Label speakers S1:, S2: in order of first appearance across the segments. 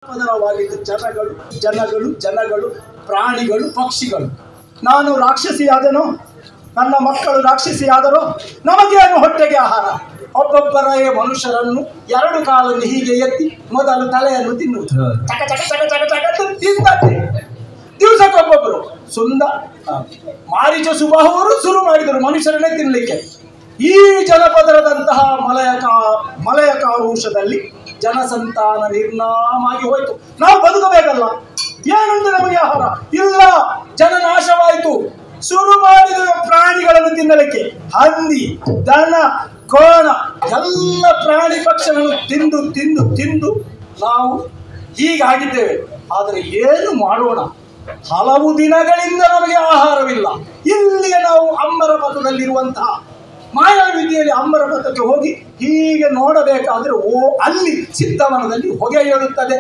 S1: ಪದರವಾಗಿದ್ದು ಜನಗಳು ಜನಗಳು ಜನಗಳು ಪ್ರಾಣಿಗಳು ಪಕ್ಷಿಗಳು ನಾನು ರಾಕ್ಷಸಿಯಾದನು ನನ್ನ ಮಕ್ಕಳು ರಾಕ್ಷಸಿಯಾದರು ನಮಗೇನು ಹೊಟ್ಟೆಗೆ ಆಹಾರ ಒಬ್ಬೊಬ್ಬರೇ ಮನುಷ್ಯರನ್ನು ಎರಡು ಕಾಲನ್ನು ಹೀಗೆ ಎತ್ತಿ ಮೊದಲು ತಲೆಯನ್ನು ತಿನ್ನುವುದು ಚಕ ಚಕ ಚಕ ಚಕ ಚಕ ಅಂತ ತಿಂದಂತೆ ದಿವಸಕ್ಕೊಬ್ಬೊಬ್ಬರು ಸುಂದ ಆ, ಮಾರೀಚ ಸುಬಾಹುವರು ಶುರು ಮಾಡಿದರು ಮನುಷ್ಯರನ್ನೇ ತಿನ್ನಲಿಕ್ಕೆ ಈ ಜನಪದರದಂತಹ ಮಲಯ ಕಾ ಮಲಯ ಕಾರುಷದಲ್ಲಿ ಜನಸಂತಾನ ನಿರ್ನಾಮಾಗಿ ಹೋಯಿತು ನಾವು ಬದುಕಬೇಕಲ್ಲ ಏನುಂಟು ನಮಗೆ ಆಹಾರ ಇಲ್ಲ ಜನನಾಶವಾಯಿತು ಶುರು ಮಾಡಿದ ಪ್ರಾಣಿಗಳನ್ನು ತಿನ್ನಲಿಕ್ಕೆ ಹಂದಿ ದನ ಕೋಣ ಎಲ್ಲ ಪ್ರಾಣಿ ಪಕ್ಷಗಳನ್ನು ತಿಂದು ತಿಂದು ತಿಂದು ನಾವು ಹೀಗಾಗಿದ್ದೇವೆ ಆದರೆ ಏನು ಮಾಡೋಣ ಹಲವು ದಿನಗಳಿಂದ ನಮಗೆ ಆಹಾರವಿಲ್ಲ ಇಲ್ಲಿಗೆ ನಾವು ಅಂಬರ ಪಥದಲ್ಲಿರುವಂತಹ ಮಾಯಾವಿದ್ಯೆಯಲ್ಲಿ ಅಂಬರ ಪಥಕ್ಕೆ ಹೋಗಿ ಹೀಗೆ ನೋಡಬೇಕಾದ್ರೆ ಓ ಅಲ್ಲಿ ಸಿದ್ಧವನದಲ್ಲಿ ಹೊಗೆ ಏಳುತ್ತದೆ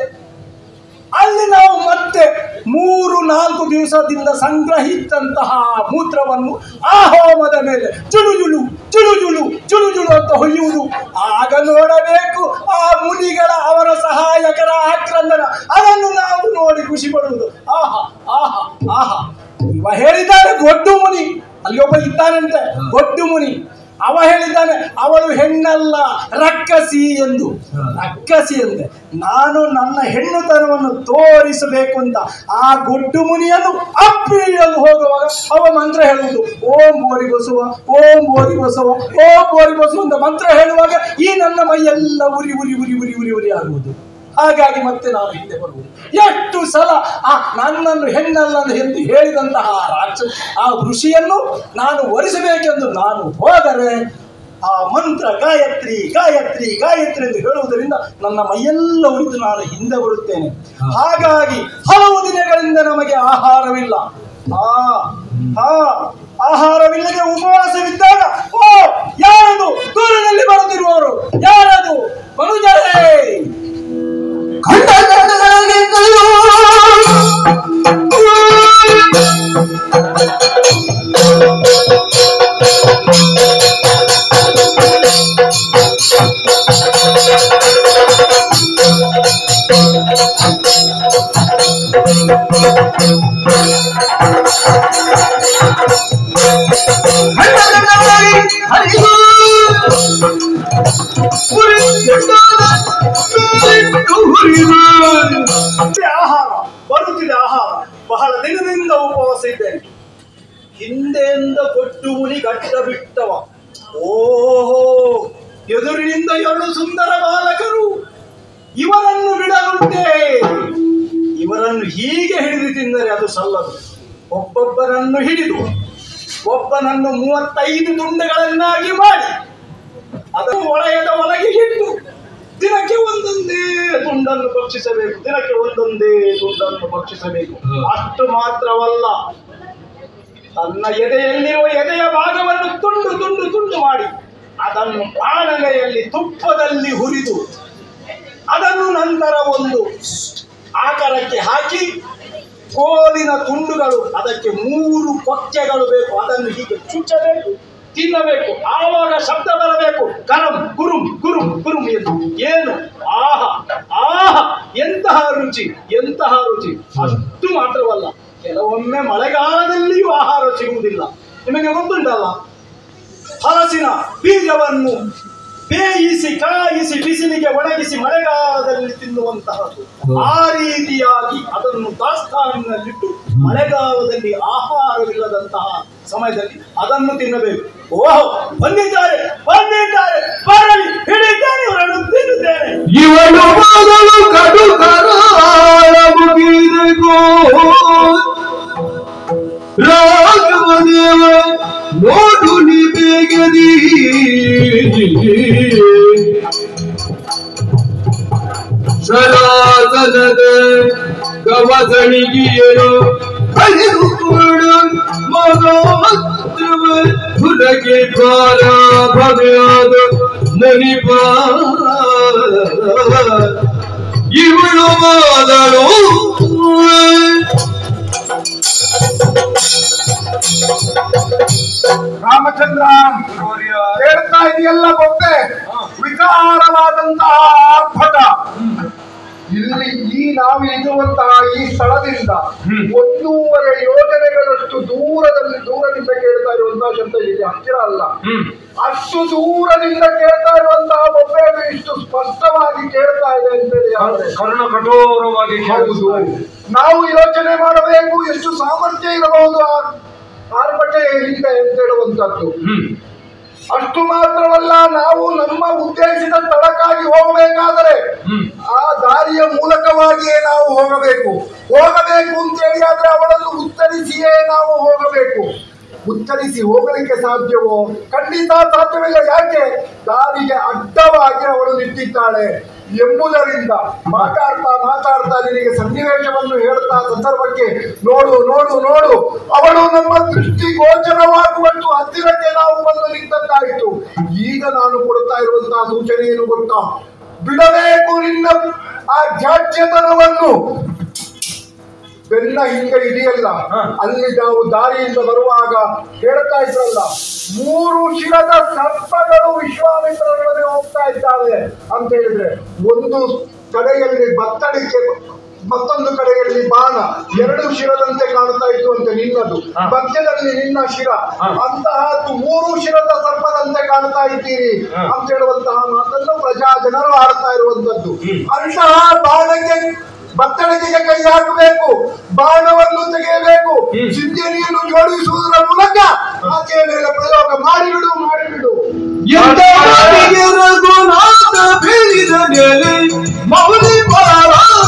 S1: ಅಲ್ಲಿ ನಾವು ಮತ್ತೆ ಮೂರು ನಾಲ್ಕು ದಿವಸದಿಂದ ಸಂಗ್ರಹಿಸಿದಂತಹ ಮೂತ್ರವನ್ನು ಆ ಹೋಮದ ಮೇಲೆ ಜುಳು ಜುಳು ಜುಳು ಜುಳು ಜುಳು ಜುಳು ಅಂತ ಹೊಯ್ಯುವುದು ಆಗ ನೋಡಬೇಕು ಆ ಮುನಿಗಳ ಅವರ ಸಹಾಯಕರ ಆಕ್ರಂದನ ಅದನ್ನು ನಾವು ನೋಡಿ ಖುಷಿ ಪಡುವುದು ಆಹಾ ಆಹಾ ಆಹಾ ಇವ ಹೇಳಿದ್ದಾನೆ ಗೊಡ್ಡು ಮುನಿ ಅಲ್ಲಿ ಒಬ್ಬ ಇದ್ದಾನಂತೆ ಗೊಡ್ಡು ಮುನಿ ಅವ ಹೇಳಿದ್ದಾನೆ ಅವಳು ಹೆಣ್ಣಲ್ಲ ರಕ್ಕಸಿ ಎಂದು ರಕ್ಕಸಿ ಅಂತೆ ನಾನು ನನ್ನ ಹೆಣ್ಣುತನವನ್ನು ತೋರಿಸಬೇಕು ಅಂತ ಆ ಗೊಡ್ಡು ಮುನಿಯನ್ನು ಅಪ್ಪಿಳಿಯಲು ಹೋಗುವಾಗ ಅವ ಮಂತ್ರ ಹೇಳುವುದು ಓಂ ಬೋರಿ ಬಸವ ಓಂ ಬೋರಿ ಬಸವ ಓಂ ಬೋರಿ ಬಸವ ಅಂತ ಮಂತ್ರ ಹೇಳುವಾಗ ಈ ನನ್ನ ಮೈಯೆಲ್ಲ ಉರಿ ಉರಿ ಉರಿ ಉರಿ ಉರಿ ಉರಿ ಆಗುವುದು ಹಾಗಾಗಿ ಮತ್ತೆ ನಾನು ಹಿಂದೆ ಬರುವುದು ಎಷ್ಟು ಸಲ ಆ ನನ್ನನ್ನು ಹೆಣ್ಣಲ್ಲ ಎಂದು ಹೇಳಿದಂತಹ ರಾಕ್ಷಸ ಆ ಋಷಿಯನ್ನು ನಾನು ಒರೆಸಬೇಕೆಂದು ನಾನು ಹೋದರೆ ಆ ಮಂತ್ರ ಗಾಯತ್ರಿ ಗಾಯತ್ರಿ ಗಾಯತ್ರಿ ಎಂದು ಹೇಳುವುದರಿಂದ ನನ್ನ ಮೈಯೆಲ್ಲ ಉರಿದು ನಾನು ಹಿಂದೆ ಬರುತ್ತೇನೆ ಹಾಗಾಗಿ ಹಲವು ದಿನಗಳಿಂದ ನಮಗೆ ಆಹಾರವಿಲ್ಲ ಆ ಆ ಆಹಾರವಿಲ್ಲದೆ ಉಪವಾಸವಿದ್ದಾಗ ಓ ಯಾರದು ದೂರದಲ್ಲಿ ಬರುತ್ತಿರುವವರು ಯಾರದು ಮನುಜರೇ
S2: ಕಂಡ ಜನಗಳಿಂದಲೂ ಕಂಡ ಜನಗಳಿಗೆ ಹರಿದು ಉರಿಯುತ್ತಾದ ಮೇಲಿಟ್ಟು ಹುರಿದು
S1: ಬರುತ್ತಿದೆ ಆಹಾರ ಬರುತ್ತಿದೆ ಆಹಾರ ಬಹಳ ದಿನದಿಂದ ಉಪವಾಸ ಇದ್ದೇನೆ ಹಿಂದೆಯಿಂದ ಕೊಟ್ಟು ಮುನಿ ಗಡ್ಡ ಬಿಟ್ಟವ ಓಹೋ ಎದುರಿನಿಂದ ಎರಡು ಸುಂದರ ಬಾಲಕರು ಇವರನ್ನು ಬಿಡಲುಂಟೆ ಇವರನ್ನು ಹೀಗೆ ಹಿಡಿದು ತಿಂದರೆ ಅದು ಸಲ್ಲದು ಒಬ್ಬೊಬ್ಬರನ್ನು ಹಿಡಿದು ಒಬ್ಬನನ್ನು ಮೂವತ್ತೈದು ತುಂಡುಗಳನ್ನಾಗಿ ಮಾಡಿ ಅದನ್ನು ಒಳಯದ ಒಳಗೆ ಇಟ್ಟು ದಿನಕ್ಕೆ ಒಂದೊಂದೇ ತುಂಡನ್ನು ಭಕ್ಷಿಸಬೇಕು ದಿನಕ್ಕೆ ಒಂದೊಂದೇ ತುಂಡನ್ನು ಭಕ್ಷಿಸಬೇಕು ಅಷ್ಟು ಮಾತ್ರವಲ್ಲ ತನ್ನ ಎದೆಯಲ್ಲಿರುವ ಎದೆಯ ಭಾಗವನ್ನು ತುಂಡು ತುಂಡು ತುಂಡು ಮಾಡಿ ಅದನ್ನು ಬಾಣಲೆಯಲ್ಲಿ ತುಪ್ಪದಲ್ಲಿ ಹುರಿದು ಅದನ್ನು ನಂತರ ಒಂದು ಆಕಾರಕ್ಕೆ ಹಾಕಿ ಕೋಲಿನ ತುಂಡುಗಳು ಅದಕ್ಕೆ ಮೂರು ಕೊಕ್ಕೆಗಳು ಬೇಕು ಅದನ್ನು ಹೀಗೆ ಚುಚ್ಚಬೇಕು ತಿನ್ನಬೇಕು ಆವಾಗ ಶಬ್ದ ಬರಬೇಕು ಕರಂ ಕುರುಂ ಕುರುಂ ಕುರುಂ ಎಂದು ಏನು ಆಹ ಆಹ ಎಂತಹ ರುಚಿ ಎಂತಹ ರುಚಿ ಅಷ್ಟು ಮಾತ್ರವಲ್ಲ ಕೆಲವೊಮ್ಮೆ ಮಳೆಗಾಲದಲ್ಲಿಯೂ ಆಹಾರ ಸಿಗುವುದಿಲ್ಲ ನಿಮಗೆ ಗೊತ್ತುಂಟಲ್ಲ ಹಲಸಿನ ಬೀಜವನ್ನು ಬೇಯಿಸಿ ಕಾಯಿಸಿ ಬಿಸಿಲಿಗೆ ಒಣಗಿಸಿ ಮಳೆಗಾಲದಲ್ಲಿ ತಿನ್ನುವಂತಹದ್ದು ಆ ರೀತಿಯಾಗಿ ಅದನ್ನು ದಾಸ್ತಾನಿನಲ್ಲಿಟ್ಟು ಮಳೆಗಾಲದಲ್ಲಿ ಆಹಾರವಿಲ್ಲದಂತಹ ಸಮಯದಲ್ಲಿ ಅದನ್ನು ತಿನ್ನಬೇಕು ಓಹೋ ಬಂದಿದ್ದಾರೆ ಬಂದಿದ್ದಾರೆ ಬರಲಿ ಹಿಡಿದ್ದಾರೆ ಇವರನ್ನು ತಿನ್ನುತ್ತೇನೆ
S2: ಇವನು ಮೊದಲು ಕಡು ಕರಾಳ ಮುಗಿದೆಗೋ ರಾಘವದೇವ ನೋಡು ನೀ ಬೇಗದಿ ಶರಾಸನದ ಗವಸಣಿಗೆಯರು ಹರಿದುಕೊಂಡು ಮಗೋತ್ರವ ಹೊರಗೆ ದ್ವಾರ ಭವ್ಯಾದ ನನಿಪ ಇವಳು ಮಾದಳು
S3: ರಾಮಚಂದ್ರ ಹೇಳ್ತಾ ಇದೆಯಲ್ಲ ಗೊತ್ತೇ ವಿಕಾರವಾದಂತಹ ಆರ್ಭಟ ಇಲ್ಲಿ ಈ ನಾವು ಇರುವಂತಹ ಈ ಸ್ಥಳದಿಂದ
S2: ಹ್ಮ್.
S3: ಒಂದೂವರೆ ಯೋಜನೆಗಳಷ್ಟು ದೂರದಲ್ಲಿ ದೂರದಿಂದ ಕೇಳ್ತಾ ಇರುವಂತಹ ಶಬ್ದ ಇಲ್ಲಿ ಹತ್ತಿರ ಅಲ್ಲ
S2: ಹ್ಮ್
S3: ಅಷ್ಟು ದೂರದಿಂದ ಕೇಳ್ತಾ ಇರುವಂತಹ ಬೊಬ್ಬೆಗಳು ಇಷ್ಟು ಸ್ಪಷ್ಟವಾಗಿ ಕೇಳ್ತಾ ಇದೆ ಅಂತೇಳಿ ಆದ್ರೆ
S2: ಕರ್ಣ ಕಠೋರವಾಗಿ
S3: ಹೌದು
S2: ಕೇಳಿಸ್ತಾ ಇದೆ.
S3: ನಾವು ಯೋಚನೆ ಮಾಡಬೇಕು ಎಷ್ಟು ಸಾಮರ್ಥ್ಯ ಇರಬಹುದು ಆ ಆರ್ಭಟೆಯ ಹಿಂದೆ ಅಂತ ಹೇಳುವಂತದ್ದು
S2: ಹ್ಮ್
S3: ಅಷ್ಟು ಮಾತ್ರವಲ್ಲ ನಾವು ನಮ್ಮ ಉದ್ದೇಶಿತ ಸ್ಥಳಕ್ಕಾಗಿ ಹೋಗಬೇಕಾದರೆ
S2: ಹ್ಮ್
S3: ಆ ದಾರಿಯ ಮೂಲಕವಾಗಿಯೇ ನಾವು ಹೋಗಬೇಕು ಹೋಗಬೇಕು ಅಂತೇಳಿ ಆದ್ರೆ ಅವಳನ್ನು ಉತ್ತರಿಸಿಯೇ ನಾವು ಹೋಗಬೇಕು ಉತ್ತರಿಸಿ ಹೋಗಲಿಕ್ಕೆ ಸಾಧ್ಯವೋ ಖಂಡಿತ ಸಾಧ್ಯವಿಲ್ಲ ಯಾಕೆ ದಾರಿಗೆ ಅಡ್ಡವಾಗಿ ಅವಳು ನಿಂತಿದ್ದಾಳೆ ಎಂಬುದರಿಂದ ಮಾತಾಡ್ತಾ ಮಾತಾಡ್ತಾ ನಿನಗೆ ಸನ್ನಿವೇಶವನ್ನು ಹೇಳ್ತಾ ಸಂದರ್ಭಕ್ಕೆ ನೋಡು ನೋಡು ನೋಡು ಅವಳು ನಮ್ಮ ದೃಷ್ಟಿ ಗೋಚರವಾಗುವಷ್ಟು ಹತ್ತಿರಕ್ಕೆ ನಾವು ಬಂದು ನಿಂತದ್ದಾಯಿತು ಈಗ ನಾನು ಕೊಡ್ತಾ ಇರುವಂತಹ ಸೂಚನೆ ಏನು ಗೊತ್ತಾ ಬಿಡಬೇಕು ನಿನ್ನ ಆ ಜಾಡ್ಯತನವನ್ನು ಬೆನ್ನ ಹಿಂದೆ ಇದೆಯಲ್ಲ
S2: ಹ.
S3: ಅಲ್ಲಿ ನಾವು ದಾರಿಯಿಂದ ಬರುವಾಗ ಹೇಳ್ತಾ ಇದ್ರಲ್ಲ ಮೂರು ಶಿರದ ಸರ್ಪಗಳು ವಿಶ್ವಾಮಿತ್ರರೊಡನೆ ಹೋಗ್ತಾ ಇದ್ದಾವೆ ಅಂತ ಹೇಳಿದ್ರೆ ಒಂದು ಕಡೆಯಲ್ಲಿ ಬತ್ತಳಿಕೆ ಮತ್ತೊಂದು ಕಡೆಯಲ್ಲಿ ಬಾಣ ಎರಡು ಶಿರದಂತೆ ಕಾಣ್ತಾ ಇತ್ತು ಅಂತೆ ನಿನ್ನದು
S2: ಹ.
S3: ಮಧ್ಯದಲ್ಲಿ ನಿನ್ನ ಶಿರ
S2: ಹ.
S3: ಅಂತಹದ್ದು ಮೂರು ಶಿರದ ಸರ್ಪದಂತೆ ಕಾಣ್ತಾ ಇದ್ದೀರಿ
S2: ಹ.
S3: ಅಂತ ಹೇಳುವಂತಹ ಮಾತನ್ನು ಪ್ರಜಾ ಜನರು ಆಡ್ತಾ ಇರುವಂತದ್ದು
S2: ಹ್ಮ್.
S3: ಅಂತಹ ಬಾಣಕ್ಕೆ ಬತ್ತಳಿಕೆಗೆ ಕೈ ಹಾಕಬೇಕು ಬಾಣವನ್ನು ತೆಗೆಯಬೇಕು
S2: ಹ್ಮ್.
S3: ಸಿದ್ಧನಿಯನ್ನು ಜೋಡಿಸುವುದರ ಮೂಲಕ ಆಕೆಯ ಮೇಲೆ ಪ್ರಯೋಗ ಮಾಡಿಬಿಡು ಮಾಡಿಬಿಡು
S2: ಎಂತ ಮಾತಿಗೆ ರಘುನಾಥ ಬೀಳಿದ ನೆಲೆ ಮೌಲಿ ಪಾರ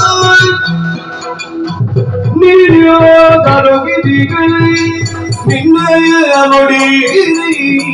S2: ನೀಡೊಗಿದಿಗೆ ನಿನ್ನೆಯ ನುಡಿಯಿರಿ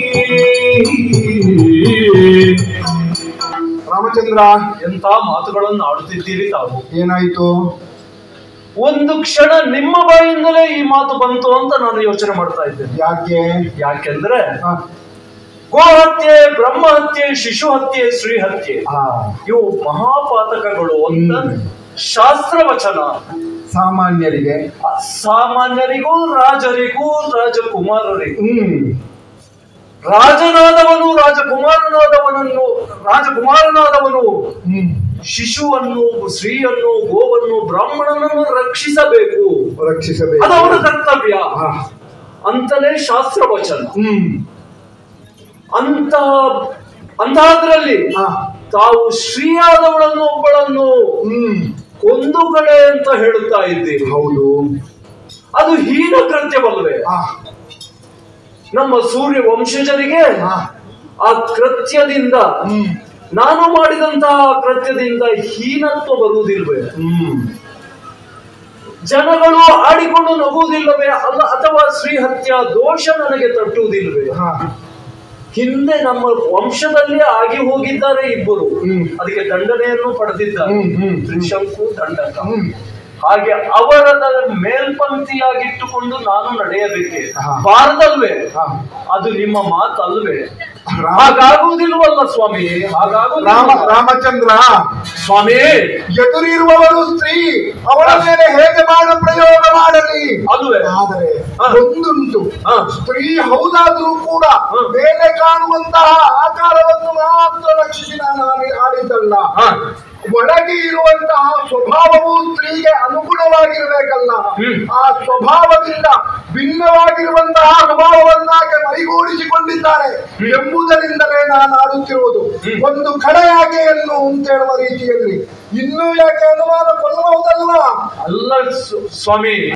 S3: ರಾಮಚಂದ್ರ
S2: ಎಂತ ಮಾತುಗಳನ್ನು ಆಡುತ್ತಿದ್ದೀರಿ ತಾವು
S3: ಏನಾಯ್ತು
S2: ಒಂದು ಕ್ಷಣ ನಿಮ್ಮ ಬಾಯಿಂದಲೇ ಈ ಮಾತು ಬಂತು ಅಂತ ನಾನು ಯೋಚನೆ ಮಾಡ್ತಾ ಇದ್ದೇನೆ
S3: ಯಾಕೆ
S2: ಯಾಕೆಂದ್ರೆ
S3: ಹ.
S2: ಗೋಹತ್ಯೆ ಬ್ರಹ್ಮ ಹತ್ಯೆ ಶಿಶು ಹತ್ಯೆ ಶ್ರೀ ಹತ್ಯೆ
S3: ಆ,
S2: ಇವು ಮಹಾಪಾತಕಗಳು ಅಂತ
S3: ಹ್ಮ್.
S2: ಶಾಸ್ತ್ರ ವಚನ
S3: ಸಾಮಾನ್ಯರಿಗೆ
S2: ಸಾಮಾನ್ಯರಿಗೂ ರಾಜರಿಗೂ ರಾಜಕುಮಾರರಿಗೂ
S3: ಹ್ಮ್
S2: ರಾಜನಾದವನು ರಾಜಕುಮಾರನಾದವನನ್ನು ರಾಜಕುಮಾರನಾದವನು
S3: ಹ್ಮ್
S2: ಶಿಶುವನ್ನು ಸ್ತ್ರೀಯನ್ನು ಗೋವನ್ನು ಬ್ರಾಹ್ಮಣನನ್ನು ರಕ್ಷಿಸಬೇಕು
S3: ರಕ್ಷಿಸಬೇಕು
S2: ಅದು ಅವನ ಕರ್ತವ್ಯ
S3: ಆ,
S2: ಅಂತಲೇ ಶಾಸ್ತ್ರ ವಚನ
S3: ಹ್ಮ್
S2: ಅಂತ ಅಂತಹದ್ರಲ್ಲಿ
S3: ಆ,
S2: ತಾವು ಶ್ರೀಯಾದವಳನ್ನು ಒಬ್ಬಳನ್ನು
S3: ಹ್ಮ್
S2: ಕೊಂದು ಕಡೆ ಅಂತ ಹೇಳುತ್ತಾ ಇದ್ದೀರಿ
S3: ಹೌದು
S2: ಅದು ಹೀನ ಕೃತ್ಯವಲ್ವೇ
S3: ಆ,
S2: ನಮ್ಮ ಸೂರ್ಯ ವಂಶಜರಿಗೆ
S3: ಆ,
S2: ಆ ಕೃತ್ಯದಿಂದ
S3: ಹ್ಮ್
S2: ನಾನು ಮಾಡಿದಂತಹ ಕೃತ್ಯದಿಂದ ಹೀನತ್ವ ಬರುವುದಿಲ್ವೇ
S3: ಹ್ಮ್
S2: ಜನಗಳು ಆಡಿಕೊಂಡು ನಗುವುದಿಲ್ಲವೇ ಅಲ್ಲ ಅಥವಾ ಶ್ರೀಹತ್ಯ ದೋಷ ನನಗೆ ತಟ್ಟುವುದಿಲ್ವೇ
S3: ಹಾ
S2: ಹಿಂದೆ ನಮ್ಮ ವಂಶದಲ್ಲೇ ಆಗಿ ಹೋಗಿದ್ದಾರೆ ಇಬ್ಬರು
S3: ಹ್ಮ್.
S2: ಅದಕ್ಕೆ ದಂಡನೆಯನ್ನು ಪಡೆದಿದ್ದಾರೆ
S3: ಹ್ಮ್, ಹ್ಮ್, ಹ್ಮ್.
S2: ತ್ರಿಶಂಕು ದಂಡಕ
S3: ಹ್ಮ್
S2: ಹಾಗೆ ಅವರದ ಮೇಲ್ಪಂಕ್ತಿಯಾಗಿಟ್ಟುಕೊಂಡು ನಾನು ನಡೆಯಬೇಕೆ
S3: ಹಾ.
S2: ಬಾರದಲ್ವೇ
S3: ಹಾ.
S2: ಅದು ನಿಮ್ಮ ಮಾತಲ್ವೇ
S3: ರಾಮ
S2: ಹಾಗಾಗುವುದಿಲ್ವಲ್ಲ ಸ್ವಾಮಿ
S3: ರಾಮ
S2: ಹಾಗಾಗುವುದಿಲ್ಲ
S3: ರಾಮಚಂದ್ರ
S2: ಸ್ವಾಮಿ
S3: ಎದುರಿರುವವರು ಸ್ತ್ರೀ ಅವಳ ಮೇಲೆ ಹೇಗೆ ಮಾಡ ಪ್ರಯೋಗ ಮಾಡಲಿ
S2: ಅಲ್ವೇ
S3: ಆದರೆ
S2: ಹಾ.
S3: ಒಂದುಂಟು
S2: ಹಾ.
S3: ಸ್ತ್ರೀ ಹೌದಾದ್ರೂ ಕೂಡ
S2: ಹಾ.
S3: ಮೇಲೆ ಕಾಣುವಂತಹ ಆಕಾರವನ್ನು ಮಾತ್ರ ರಕ್ಷಿಸಿ ನಾನು ಆಡಿ- ಆಡಿದ್ದಲ್ಲ
S2: ಹಾ.
S3: ಒಳಗೆ ಇರುವಂತಹ ಸ್ವಭಾವವು ಸ್ತ್ರೀಗೆ ಅನುಗುಣವಾಗಿರಬೇಕಲ್ಲ
S2: ಹ್ಮ್.
S3: ಆ ಸ್ವಭಾವದಿಂದ ಭಿನ್ನವಾಗಿರುವಂತಹ ಸ್ವಭಾವವನ್ನಾಕೆ ಮೈಗೂಡಿಸಿಕೊಂಡಿದ್ದಾರೆ ಎಂಬುದರಿಂದಲೇ ನಾನು ಆಡುತ್ತಿರುವುದು
S2: ಹ್ಮ್.
S3: ಒಂದು ಕಡೆ ಆಕೆಯನ್ನು ಅಂತೇಳುವ ರೀತಿಯಲ್ಲಿ ಇನ್ನೂ ಯಾಕೆ ಅನುಮಾನ ಕೊಲ್ಲಬಹುದಲ್ವಾ
S2: ಅಲ್ಲ ಸ್ವ- ಸ್ವಾಮಿ